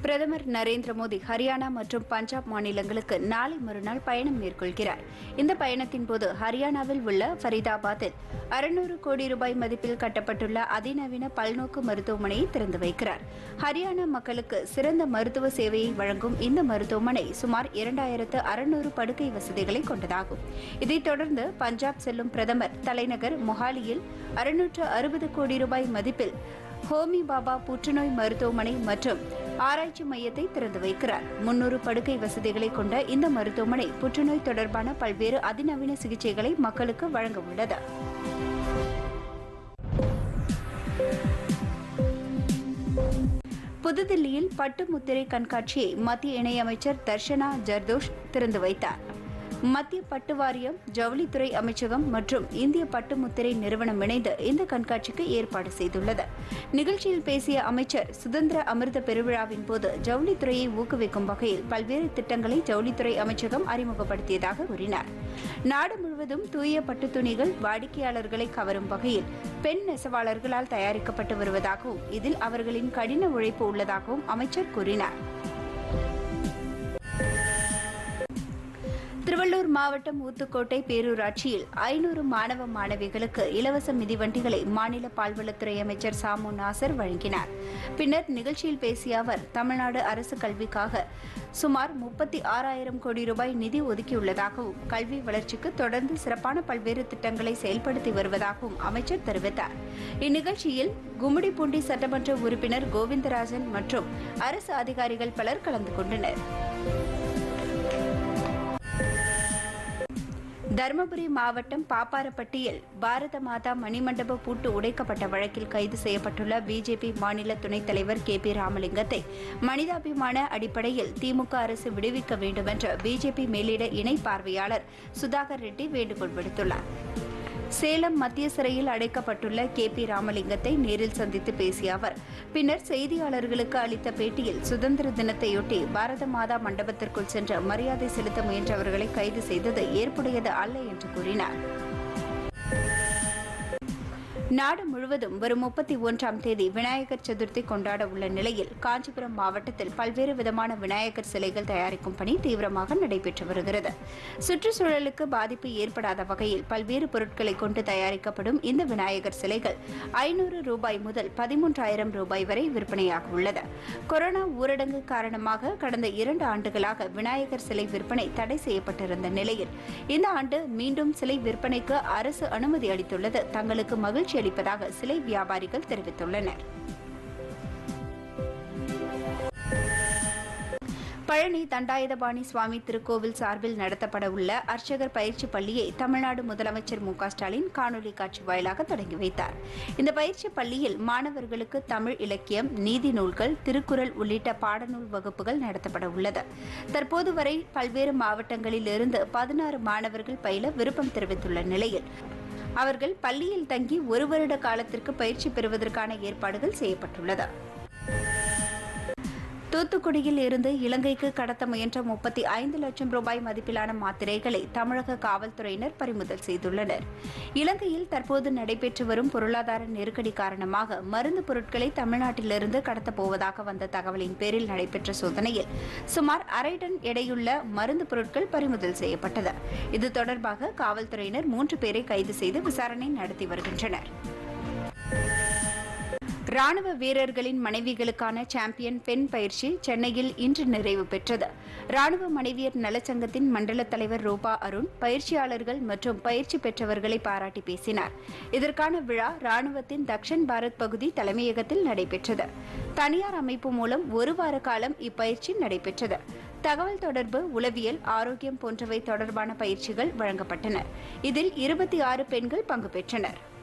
பிரதமர் நரேந்திர மோடி ஹரியானா மற்றும் பஞ்சாப் மாநிலங்களுக்கு நாளை மறுநாள் பயணம் மேற்கொள்கிறார் இந்த பயணத்தின் போது ஹரியானாவில் உள்ள ஃபரிதாபாத்தில் அறுநூறு கோடி ரூபாய் மதிப்பில் கட்டப்பட்டுள்ள அதிநவீன பல்நோக்கு மருத்துவமனையை திறந்து வைக்கிறார் ஹரியானா மக்களுக்கு சிறந்த மருத்துவ சேவையை வழங்கும் இந்த மருத்துவமனை சுமார் இரண்டாயிரத்து அறுநூறு படுக்கை வசதிகளை கொண்டதாகும் இதைத் தொடர்ந்து பஞ்சாப் செல்லும் பிரதமர் தலைநகர் மொஹாலியில் அறுநூற்று அறுபது கோடி ரூபாய் மதிப்பில் ஹோமி பாபா புற்றுநோய் மருத்துவமனை மற்றும் ஆராய்ச்சி மையத்தை திறந்து வைக்கிறார் முன்னூறு படுக்கை வசதிகளை கொண்ட இந்த மருத்துவமனை புற்றுநோய் தொடர்பான பல்வேறு அதிநவீன சிகிச்சைகளை மக்களுக்கு வழங்க உள்ளது புதுதில்லியில் பட்டு முத்திரை கண்காட்சியை மத்திய இணையமைச்சர் தர்ஷனா ஜர்தோஷ் திறந்து வைத்தார் மத்திய பட்டு வாரியம் ஜவுளித்துறை அமைச்சகம் மற்றும் இந்திய பட்டு முத்திரை நிறுவனம் இணைந்து இந்த கண்காட்சிக்கு ஏற்பாடு செய்துள்ளது நிகழ்ச்சியில் பேசிய அமைச்சர் சுதந்திர அமிர்த பெருவிழாவின் போது ஜவுளித்துறையை ஊக்குவிக்கும் வகையில் பல்வேறு திட்டங்களை ஜவுளித்துறை அமைச்சகம் அறிமுகப்படுத்தியதாக கூறினார் நாடு முழுவதும் தூய பட்டு துணிகள் வாடிக்கையாளர்களை கவரும் வகையில் பெண் நெசவாளர்களால் தயாரிக்கப்பட்டு வருவதாகவும் இதில் அவர்களின் கடின உழைப்பு உள்ளதாகவும் அமைச்சர் கூறினார் திருவள்ளூர் மாவட்டம் ஊத்துக்கோட்டை பேரூராட்சியில் ஐநூறு மாணவ மாணவிகளுக்கு இலவச மிதிவண்டிகளை மாநில பால்வளத்துறை அமைச்சர் சாமு நாசர் வழங்கினார் பின்னர் நிகழ்ச்சியில் பேசிய அவர் தமிழ்நாடு அரசு கல்விக்காக சுமார் முப்பத்தி ஆறாயிரம் கோடி ரூபாய் நிதி ஒதுக்கியுள்ளதாகவும் கல்வி வளர்ச்சிக்கு தொடர்ந்து சிறப்பான பல்வேறு திட்டங்களை செயல்படுத்தி வருவதாகவும் அமைச்சர் தெரிவித்தார் இந்நிகழ்ச்சியில் கும்மிடிப்பூண்டி சட்டமன்ற உறுப்பினர் கோவிந்தராஜன் மற்றும் அரசு அதிகாரிகள் பலர் கலந்து கொண்டனர் தருமபுரி மாவட்டம் பாப்பாரப்பட்டியில் பாரத மாதா மணிமண்டப பூட்டு உடைக்கப்பட்ட வழக்கில் கைது செய்யப்பட்டுள்ள பிஜேபி மாநில துணைத் தலைவர் கே பி ராமலிங்கத்தை மனிதாபிமான அடிப்படையில் திமுக அரசு விடுவிக்க வேண்டுமென்று பிஜேபி மேலிட இணை பார்வையாளர் சுதாகர் ரெட்டி வேண்டுகோள் விடுத்துள்ளார் சேலம் மத்திய சிறையில் அடைக்கப்பட்டுள்ள கே பி ராமலிங்கத்தை நேரில் சந்தித்து பேசிய அவர் பின்னர் செய்தியாளர்களுக்கு அளித்த பேட்டியில் சுதந்திர தினத்தையொட்டி பாரத மாதா மண்டபத்திற்குள் சென்று மரியாதை செலுத்த முயன்றவர்களை கைது செய்தது ஏற்புடையது அல்ல என்று கூறினார் நாடு முழுவதும் வரும் முப்பத்தி ஒன்றாம் தேதி விநாயகர் சதுர்த்தி கொண்டாட உள்ள நிலையில் காஞ்சிபுரம் மாவட்டத்தில் பல்வேறு விதமான விநாயகர் சிலைகள் தயாரிக்கும் பணி தீவிரமாக நடைபெற்று வருகிறது சுற்றுச்சூழலுக்கு பாதிப்பு ஏற்படாத வகையில் பல்வேறு பொருட்களை கொண்டு தயாரிக்கப்படும் இந்த விநாயகர் சிலைகள் ஐநூறு ரூபாய் முதல் பதிமூன்றாயிரம் ரூபாய் வரை விற்பனையாக உள்ளது கொரோனா ஊரடங்கு காரணமாக கடந்த இரண்டு ஆண்டுகளாக விநாயகர் சிலை விற்பனை தடை செய்யப்பட்டிருந்த நிலையில் இந்த ஆண்டு மீண்டும் சிலை விற்பனைக்கு அரசு அனுமதி அளித்துள்ளது தங்களுக்கு மகிழ்ச்சி அளிப்பதாக சிலை வியாபாரிகள் தெரிவித்துள்ளனர் பழனி தண்டாயுதபாணி சுவாமி திருக்கோவில் சார்பில் நடத்தப்பட உள்ள அர்ச்சகர் பயிற்சி பள்ளியை தமிழ்நாடு முதலமைச்சர் மு க ஸ்டாலின் காணொலி காட்சி வாயிலாக தொடங்கி வைத்தார் இந்த பயிற்சி பள்ளியில் மாணவர்களுக்கு தமிழ் இலக்கியம் நீதி நூல்கள் திருக்குறள் உள்ளிட்ட பாடநூல் வகுப்புகள் நடத்தப்பட உள்ளது தற்போது வரை பல்வேறு மாவட்டங்களில் இருந்து பதினாறு மாணவர்கள் பயில விருப்பம் தெரிவித்துள்ள நிலையில் அவர்கள் பள்ளியில் தங்கி ஒரு வருட காலத்திற்கு பயிற்சி பெறுவதற்கான ஏற்பாடுகள் செய்யப்பட்டுள்ளது தூத்துக்குடியில் இருந்து இலங்கைக்கு கடத்த முயன்ற முப்பத்தி ஐந்து லட்சம் ரூபாய் மதிப்பிலான மாத்திரைகளை தமிழக காவல்துறையினர் பறிமுதல் செய்துள்ளனர் இலங்கையில் தற்போது நடைபெற்று வரும் பொருளாதார நெருக்கடி காரணமாக மருந்து பொருட்களை தமிழ்நாட்டிலிருந்து கடத்தப் போவதாக வந்த தகவலின் பேரில் நடைபெற்ற சோதனையில் சுமார் அரை டன் எடையுள்ள மருந்து பொருட்கள் பறிமுதல் செய்யப்பட்டது இது தொடர்பாக காவல்துறையினர் மூன்று பேரை கைது செய்து விசாரணை நடத்தி வருகின்றனர் ராணுவ வீரர்களின் மனைவிகளுக்கான சாம்பியன் பெண் பயிற்சி சென்னையில் இன்று நிறைவு பெற்றது ராணுவ மனைவியர் நலச்சங்கத்தின் மண்டல தலைவர் ரூபா அருண் பயிற்சியாளர்கள் மற்றும் பயிற்சி பெற்றவர்களை பாராட்டி பேசினார் இதற்கான விழா ராணுவத்தின் தக்ஷன் பாரத் பகுதி தலைமையகத்தில் நடைபெற்றது தனியார் அமைப்பு மூலம் ஒரு வார காலம் இப்பயிற்சி நடைபெற்றது தகவல் தொடர்பு உளவியல் ஆரோக்கியம் போன்றவை தொடர்பான பயிற்சிகள் வழங்கப்பட்டன இதில் இருபத்தி ஆறு பெண்கள் பங்கு பெற்றனர்